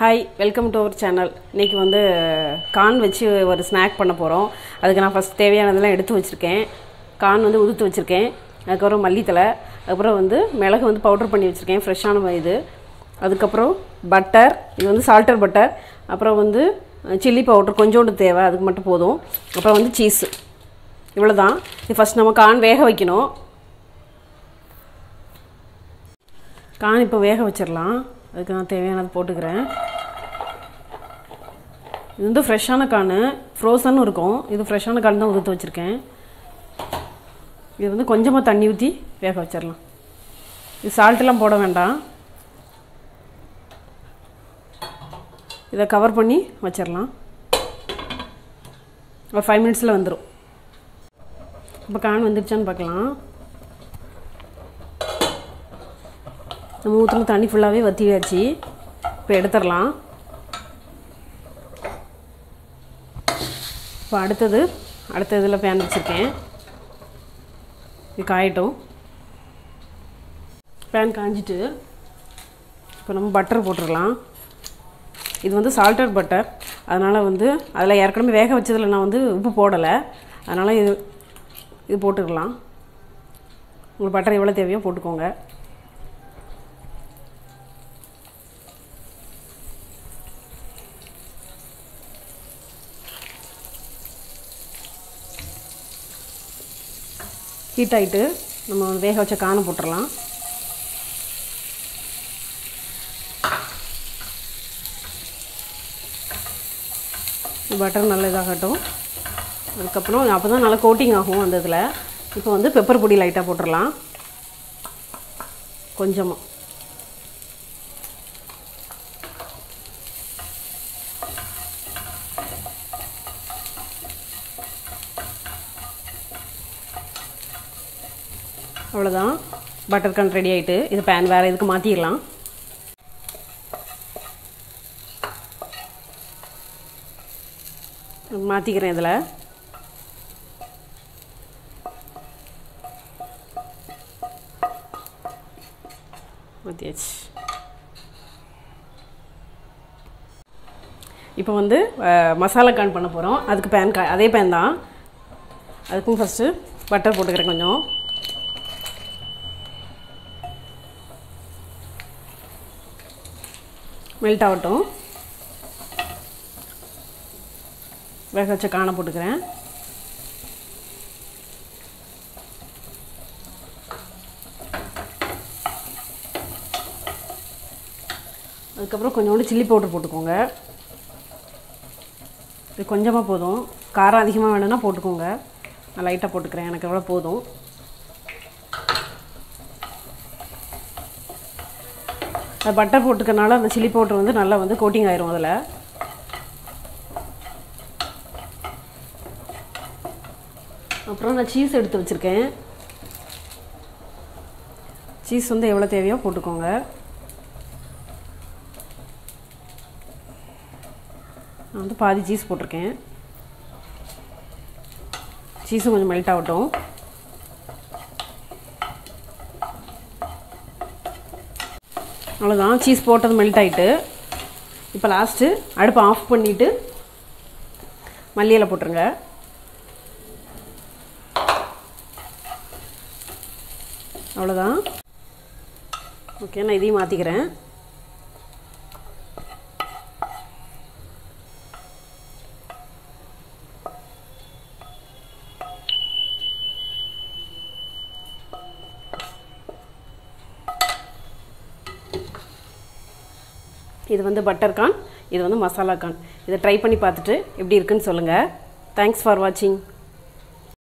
hi welcome to our channel இன்றைக்கி வந்து corn வச்சு ஒரு ஸ்நாக் பண்ண போகிறோம் அதுக்கு நான் ஃபஸ்ட் தேவையானதெல்லாம் எடுத்து வச்சுருக்கேன் கார்ன் வந்து உதுத்து வச்சுருக்கேன் அதுக்கப்புறம் மல்லித்தலை அதுக்கப்புறம் வந்து மிளகு வந்து பவுடர் பண்ணி வச்சுருக்கேன் ஃப்ரெஷ்ஷான இது அதுக்கப்புறம் பட்டர் இது வந்து சால்டர் பட்டர் அப்புறம் வந்து சில்லி பவுடர் கொஞ்சோண்டு தேவை அதுக்கு மட்டும் போதும் அப்புறம் வந்து சீஸு இவ்வளோ தான் இது ஃபஸ்ட் நம்ம கார்ன் வேக வைக்கணும் கான் இப்போ வேக வச்சிடலாம் அதுக்கு நான் தேவையானது போட்டுக்கிறேன் இது வந்து ஃப்ரெஷ்ஷான கான் ஃப்ரோசன் இருக்கும் இது ஃப்ரெஷ்ஷான கான் தான் உதுத்து வச்சுருக்கேன் இது வந்து கொஞ்சமாக தண்ணி ஊற்றி வேக வச்சிடலாம் இது சால்ட்டெல்லாம் போட வேண்டாம் இதை கவர் பண்ணி வச்சிடலாம் ஒரு ஃபைவ் மினிட்ஸில் வந்துடும் இப்போ கான் வந்துருச்சான்னு பார்க்கலாம் நம்ம ஊற்றின தண்ணி ஃபுல்லாகவே வற்றியாச்சு இப்போ எடுத்துடலாம் இப்போ அடுத்தது அடுத்த இதில் பேன் வச்சுருக்கேன் இது காயட்டும் பேன் காஞ்சிட்டு இப்போ நம்ம பட்டர் போட்டுடலாம் இது வந்து சால்டட் பட்டர் அதனால் வந்து அதில் ஏற்கனவே வேக வச்சதில் நான் வந்து உப்பு போடலை அதனால் இது இது போட்டுக்கலாம் உங்களுக்கு பட்டர் எவ்வளோ தேவையோ போட்டுக்கோங்க ஹீட் ஆகிட்டு நம்ம வேக வச்ச காணை போட்டுடலாம் பட்டர் நல்ல இதாகட்டும் அதுக்கப்புறம் அப்போ தான் நல்லா கோட்டிங் ஆகும் அந்த இதில் இப்போ வந்து பெப்பர் பொடி லைட்டாக போட்டுடலாம் கொஞ்சமாக அவ்வளோதான் பட்டர் கான் ரெடி ஆகிட்டு இது பேன் வேறு இதுக்கு மாற்றிடலாம் மாற்றிக்கிறேன் இதில் மாற்றியாச்சு இப்போ வந்து மசாலா கான் பண்ண போகிறோம் அதுக்கு பேன் கா அதே பேன் தான் அதுக்கும் ஃபஸ்ட்டு பட்டர் போட்டுக்கிறேன் கொஞ்சம் மெல்ட் ஆகட்டும் வேக வச்ச காணை போட்டுக்கிறேன் அதுக்கப்புறம் கொஞ்சோண்டு சில்லி பவுடர் போட்டுக்கோங்க இது கொஞ்சமாக போதும் காரம் அதிகமாக வேணும்னா போட்டுக்கோங்க நான் லைட்டாக போட்டுக்கிறேன் எனக்கு எவ்வளோ போதும் அது பட்டர் போட்டுக்கனால அந்த சில்லி பவுடர் வந்து நல்லா வந்து கோட்டிங் ஆயிரும் அதில் அப்புறம் நான் சீஸ் எடுத்து வச்சுருக்கேன் சீஸ் வந்து எவ்வளோ தேவையோ போட்டுக்கோங்க நான் வந்து பாதி சீஸ் போட்டிருக்கேன் சீஸும் கொஞ்சம் மெல்ட் ஆகட்டும் அவ்வளோதான் சீஸ் போட்டது மெல்ட் ஆகிட்டு இப்போ லாஸ்ட்டு அடுப்பை ஆஃப் பண்ணிவிட்டு மல்லியில் போட்டுருங்க அவ்வளோதான் ஓகே நான் இதையும் மாற்றிக்கிறேன் இது வந்து பட்டர் கான் இது வந்து மசாலா கான் இதை ட்ரை பண்ணி பார்த்துட்டு எப்படி இருக்குன்னு சொல்லுங்கள் தேங்க்ஸ் ஃபார் வாட்சிங்